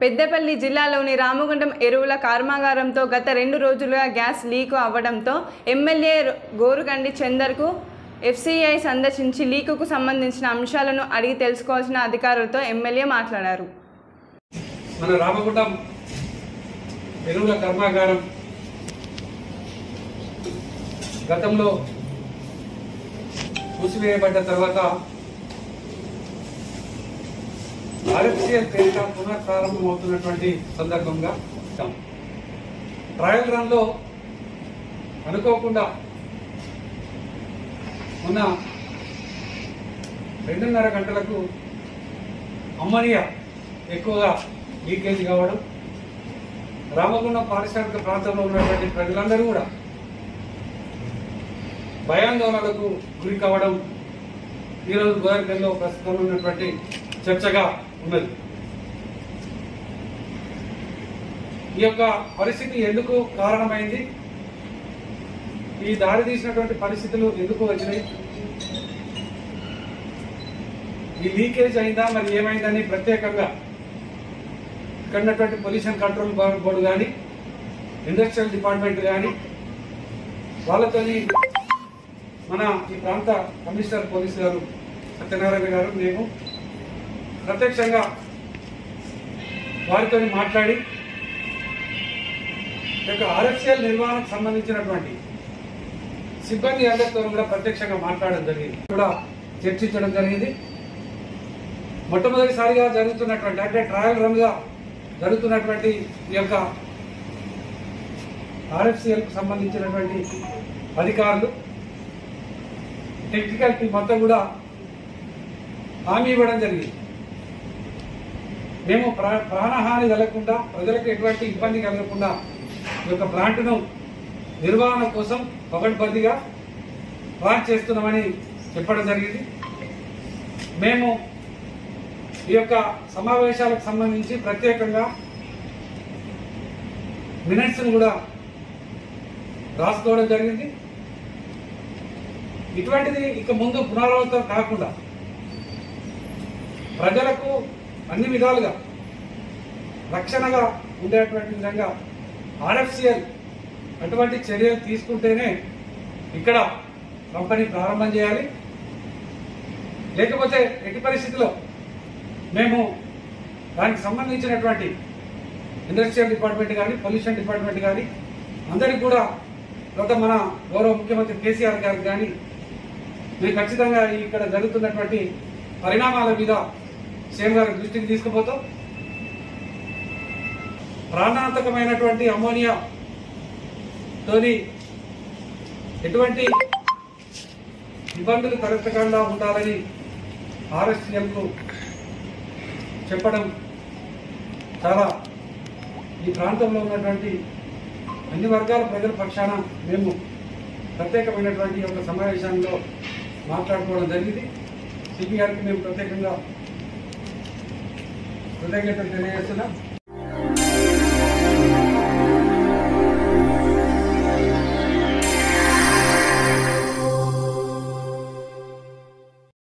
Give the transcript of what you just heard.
పెద్దపల్లి జిల్లాలోని రామగుండం ఎరువుల కర్మాగారంతో గత రెండు రోజులుగా గ్యాస్ లీకు అవ్వడంతో ఎమ్మెల్యే గోరుగండి చందర్కు ఎఫ్సిఐ సందర్శించి లీకుకు సంబంధించిన అంశాలను అడిగి తెలుసుకోవాల్సిన అధికారులతో ఎమ్మెల్యే మాట్లాడారు మన రామగుండం ఎరువుల కర్మాగారం గతంలో మూసివేయబడ్డ తర్వాత ఆర్ఎఫ్సిఎల్ పేరిట పునఃప్రారంభం అవుతున్నటువంటి సందర్భంగా ట్రయల్ రన్ లో అనుకోకుండా మొన్న రెండున్నర గంటలకు అమ్మనియా ఎక్కువగా లీకేజ్ కావడం రామగుండం పారిశ్రామిక ప్రాంతంలో ఉన్నటువంటి ప్రజలందరూ కూడా భయాందోళనలకు గురి కావడం ఈరోజు గోదావరిలో ప్రస్తుతం ఉన్నటువంటి చర్చగా ఉన్నది ఈ యొక్క పరిస్థితి ఎందుకు కారణమైంది ఈ దారి తీసినటువంటి పరిస్థితులు ఎందుకు వచ్చినాయి ఈ లీకేజ్ అయిందా మరి ఏమైందని ప్రత్యేకంగా ఇక్కడ ఉన్నటువంటి పొల్యూషన్ కంట్రోల్ బోర్డు కానీ ఇండస్ట్రియల్ డిపార్ట్మెంట్ కానీ వాళ్ళతోని మన ఈ ప్రాంత కమిషనర్ పోలీస్ గారు సత్యనారాయణ గారు మేము ప్రత్యక్షంగా వారితో మాట్లాడి ఈ యొక్క ఆర్ఎఫ్సిఎల్ నిర్వహణకు సంబంధించినటువంటి సిబ్బంది అందరితో కూడా ప్రత్యక్షంగా మాట్లాడడం జరిగింది కూడా చర్చించడం జరిగింది మొట్టమొదటిసారిగా జరుగుతున్నటువంటి అంటే ట్రయల్ రన్ గా జరుగుతున్నటువంటి ఈ యొక్క ఆర్ఎఫ్సిఎల్ కు సంబంధించినటువంటి అధికారులు టెక్నికల్ టీం మొత్తం కూడా హామీ ఇవ్వడం జరిగింది మేము ప్రా- ప్రాణహాని కలగకుండా ప్రజలకు ఎటువంటి ఇబ్బంది కలగకుండా ఈ యొక్క ప్లాంట్ను నిర్వహణ కోసం పగడ్బందీగా ప్లాన్ చేస్తున్నామని చెప్పడం జరిగింది మేము ఈ యొక్క సమావేశాలకు సంబంధించి ప్రత్యేకంగా మినిట్స్ కూడా రాసుకోవడం జరిగింది ఇటువంటిది ఇక ముందు పునరావృతం కాకుండా ప్రజలకు అన్ని విధాలుగా రక్షణగా ఉండేటువంటి విధంగా ఆర్ఎఫ్సిఎల్ అటువంటి చర్యలు తీసుకుంటేనే ఇక్కడ కంపెనీ ప్రారంభం చేయాలి లేకపోతే ఎట్టి పరిస్థితిలో మేము దానికి సంబంధించినటువంటి ఇండస్ట్రియల్ డిపార్ట్మెంట్ కానీ పొల్యూషన్ డిపార్ట్మెంట్ కానీ అందరికి కూడా గత మన గౌరవ ముఖ్యమంత్రి కేసీఆర్ గారికి కానీ మేము ఖచ్చితంగా ఈ ఇక్కడ జరుగుతున్నటువంటి పరిణామాల మీద సీఎం గారి దృష్టికి తీసుకుపోతాం ప్రాణాంతకమైనటువంటి అమోనియా తోని ఎటువంటి ఇబ్బందులు తలెత్తకుండా ఉండాలని ఆర్ఎస్ఎల్కు చెప్పడం చాలా ఈ ప్రాంతంలో ఉన్నటువంటి అన్ని వర్గాల ప్రజల పక్షాన మేము ప్రత్యేకమైనటువంటి ఈ యొక్క సమావేశంలో మాట్లాడుకోవడం జరిగింది సిపి గారికి మేము ప్రత్యేకంగా కృతజ్ఞతలు తెలియజేస్తున్నాం